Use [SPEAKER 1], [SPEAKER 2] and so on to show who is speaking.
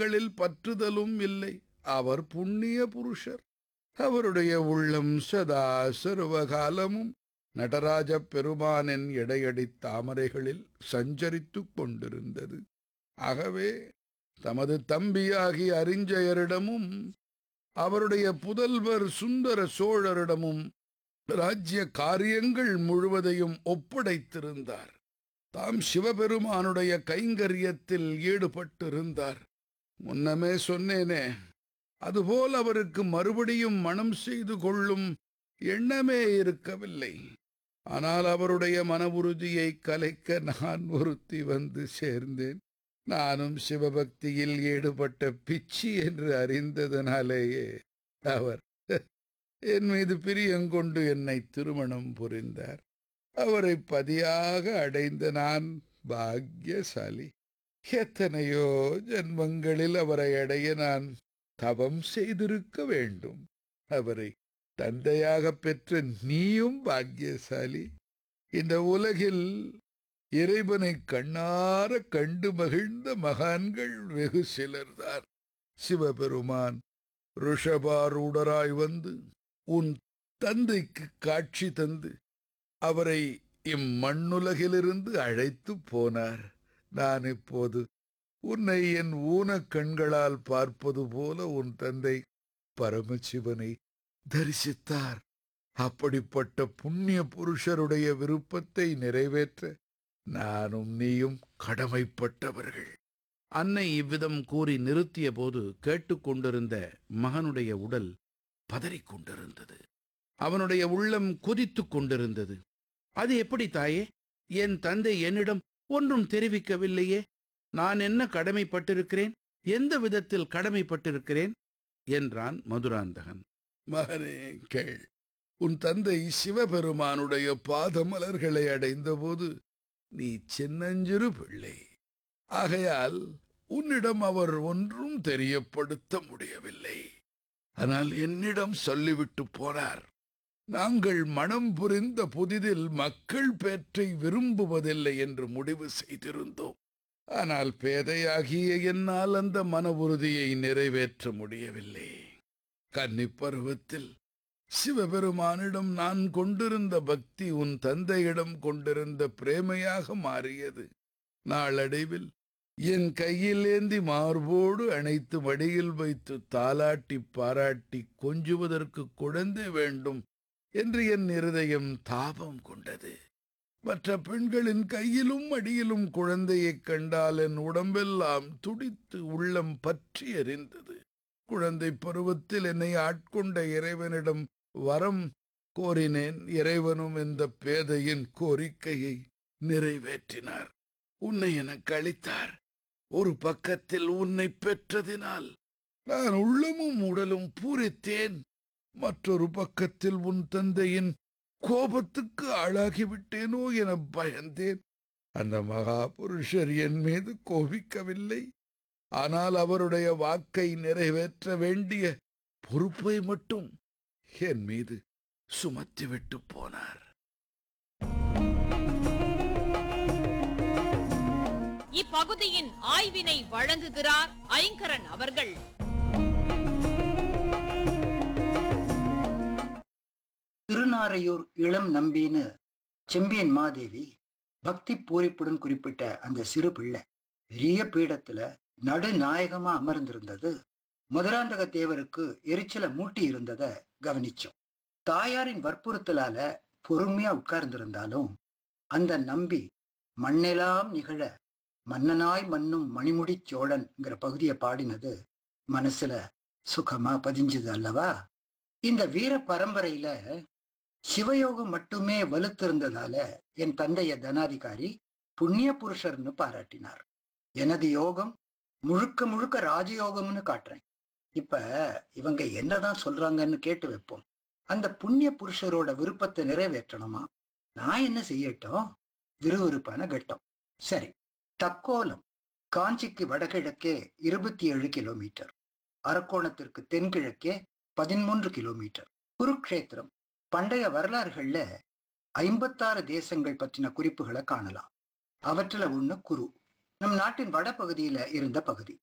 [SPEAKER 1] களில் பற்றுதலும் இல்லை அவர் புண்ணிய புருஷர் அவருடைய உள்ளம் சதா சர்வகாலமும் நடராஜ பெருமானின் இடையடி தாமரைகளில் சஞ்சரித்துக் கொண்டிருந்தது ஆகவே தமது தம்பியாகி அறிஞ்சயரிடமும் அவருடைய புதல்வர் சுந்தர சோழரிடமும் ராஜ்ய காரியங்கள் முழுவதையும் ஒப்படைத்திருந்தார் தாம் சிவபெருமானுடைய கைங்கரியத்தில் ஈடுபட்டிருந்தார் முன்னமே சொன்னேனே அதுபோல் அவருக்கு மறுபடியும் மனம் செய்து கொள்ளும் எண்ணமே இருக்கவில்லை ஆனால் அவருடைய மன உறுதியை கலைக்க நான் ஒருத்தி வந்து சேர்ந்தேன் நானும் சிவபக்தியில் ஈடுபட்ட பிச்சி என்று அறிந்ததனாலேயே அவர் என் மீது பிரியங்கொண்டு என்னை திருமணம் புரிந்தார் அவரை பதியாக அடைந்த நான் பாக்யசாலி எத்தனையோ ஜன்மங்களில் அவரை அடைய நான் தவம் செய்திருக்க வேண்டும் அவரை தந்தையாக பெற்ற நீயும் பாக்கியசாலி இந்த உலகில் இறைவனை கண்ணார கண்டு மகிழ்ந்த மகான்கள் வெகு சிலர்தான் சிவபெருமான் ருஷபாரூடராய் வந்து உன் தந்தைக்கு காட்சி தந்து அவரை இம்மண்ணுலகிலிருந்து அழைத்து போனார் நான் இப்போது உன்னை என் ஊனக் கண்களால் பார்ப்பது போல உன் தந்தை பரமசிவனை தரிசித்தார் அப்படிப்பட்ட புண்ணிய புருஷருடைய விருப்பத்தை நிறைவேற்ற நானும் நீயும் கடமைப்பட்டவர்கள்
[SPEAKER 2] அன்னை இவ்விதம் கூறி நிறுத்திய போது கேட்டுக்கொண்டிருந்த மகனுடைய உடல் பதறிக் கொண்டிருந்தது அவனுடைய உள்ளம் கொதித்துக் கொண்டிருந்தது அது எப்படி தாயே என் தந்தை என்னிடம் ஒன்றும் தெரிவிக்கவில்லையே நான் என்ன கடமைப்பட்டிருக்கிறேன் எந்த விதத்தில் கடமைப்பட்டிருக்கிறேன் என்றான் மதுராந்தகன்
[SPEAKER 1] மகனே கேள் உன் தந்தை சிவபெருமானுடைய பாதமலர்களை அடைந்தபோது நீ சின்னஞ்சிறு பிள்ளை ஆகையால் உன்னிடம் அவர் ஒன்றும் தெரியப்படுத்த முடியவில்லை ஆனால் என்னிடம் சொல்லிவிட்டு போனார் நாங்கள் மனம் புரிந்த புதிதில் மக்கள் பேற்றை விரும்புவதில்லை என்று முடிவு செய்திருந்தோம் ஆனால் பேதையாகிய என்னால் அந்த மன உறுதியை நிறைவேற்ற முடியவில்லை கன்னிப் பருவத்தில் சிவபெருமானிடம் நான் கொண்டிருந்த பக்தி உன் தந்தையிடம் கொண்டிருந்த பிரேமையாக மாறியது நாளடைவில் என் கையில் ஏந்தி மார்போடு அணைத்து மடியில் வைத்து தாலாட்டி பாராட்டி கொஞ்சுவதற்கு குழந்தை வேண்டும் என்று என் இருதயம் தாபம் கொண்டது மற்ற பெண்களின் கையிலும் அடியிலும் குழந்தையைக் கண்டால் என் உடம்பெல்லாம் துடித்து உள்ளம் பற்றி எரிந்தது குழந்தை பருவத்தில் என்னை ஆட்கொண்ட இறைவனிடம் வரம் கோரினேன் இறைவனும் இந்த பேதையின் கோரிக்கையை நிறைவேற்றினார் உன்னை எனக்கு அளித்தார் ஒரு பக்கத்தில் உன்னை பெற்றதினால் நான் உள்ளமும் உடலும் பூரித்தேன் மற்றொரு பக்கத்தில் உன் தந்தையின் கோபத்துக்கு ஆளாகிவிட்டேனோ என பயந்தேன் அந்த மகா புருஷர் என் மீது கோபிக்கவில்லை ஆனால் அவருடைய வாக்கை நிறைவேற்ற வேண்டிய பொறுப்பை மட்டும் என் மீது சுமத்திவிட்டு போனார்
[SPEAKER 3] இப்பகுதியின் ஆய்வினை வழங்குகிறார் ஐங்கரன் அவர்கள்
[SPEAKER 4] திருநாரையூர் இளம் நம்பின்னு செம்பியன் மாதேவி பக்தி பூரிப்புடன் குறிப்பிட்ட அந்த சிறு பிள்ளை பெரிய பீடத்துல நடுநாயகமா அமர்ந்திருந்தது மதுராந்தக தேவருக்கு எரிச்சலை மூட்டி இருந்தத கவனிச்சோம் தாயாரின் வற்புறுத்தலால பொறுமையா உட்கார்ந்திருந்தாலும் அந்த நம்பி மண்ணெல்லாம் நிகழ மன்னனாய் மன்னும் மணிமுடி சோழன்ங்கிற பகுதியை பாடினது மனசுல சுகமா பதிஞ்சது அல்லவா இந்த வீர பரம்பரையில சிவயோகம் மட்டுமே வலுத்திருந்ததால என் தந்தைய தனாதிகாரி புண்ணிய புருஷர்னு பாராட்டினார் எனது யோகம் முழுக்க முழுக்க ராஜயோகம்னு காட்டுறேன் இப்ப இவங்க என்னதான் சொல்றாங்கன்னு கேட்டு வைப்போம் அந்த புண்ணிய புருஷரோட விருப்பத்தை நிறைவேற்றணுமா நான் என்ன செய்யட்டும் விறுவிறுப்பான கட்டம் சரி தக்கோலம் காஞ்சிக்கு வடகிழக்கே இருபத்தி ஏழு கிலோமீட்டர் அரக்கோணத்திற்கு தென்கிழக்கே பதிமூன்று கிலோமீட்டர் குருக்ஷேத்திரம் பண்டைய வரலாறுகள்ல ஐம்பத்தாறு தேசங்கள் பற்றின குறிப்புகளை காணலாம் அவற்றுல ஒண்ணு குரு நம் நாட்டின் வடபகுதியில இருந்த பகுதி